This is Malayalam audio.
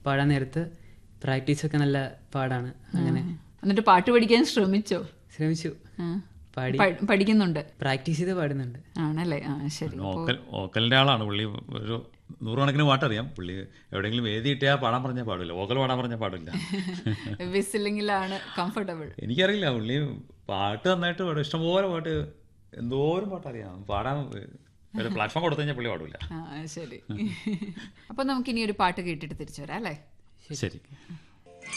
പാടാൻ നേരത്ത് പ്രാക്ടീസൊക്കെ നല്ല പാടാണ് അങ്ങനെ എന്നിട്ട് പാട്ട് പഠിക്കാൻ ശ്രമിച്ചോ ശ്രമിച്ചു ആ. പാടി പ- പഠിക്കുന്നുണ്ട് പ്രാക്ടീസ് ചെയ്ത് പാടുന്നുണ്ട് ആണല്ലേ ആ ശരി വോക്കൽ വോക്കലിൻ്റെ ആളാണ് പുള്ളി ഒരു നൂറുകണക്കിന് പാട്ടറിയാം പുള്ളി എവിടെയെങ്കിലും വേദി കിട്ടിയാൽ പാടാൻ പറഞ്ഞാൽ പാടില്ല വോക്കൽ പാടാൻ പറഞ്ഞാൽ പാടില്ല വിസിലിങ്ങിലാണ് കംഫർട്ടബിൾ എനിക്കറിയില്ല പുള്ളി പാട്ട് നന്നായിട്ട് പാടും ഇഷ്ടംപോലെ പാട്ട് എന്തോരം പാട്ടറിയാം പാടാൻ ഒരു പ്ലാറ്റ്ഫോം കൊടുത്തു കഴിഞ്ഞാൽ പുള്ളി പാടില്ല ആ ശരി അപ്പൊ നമുക്ക് ഇനി ഒരു പാട്ട് കേട്ടിട്ട് തിരിച്ചു വരാം അല്ലേ ശരി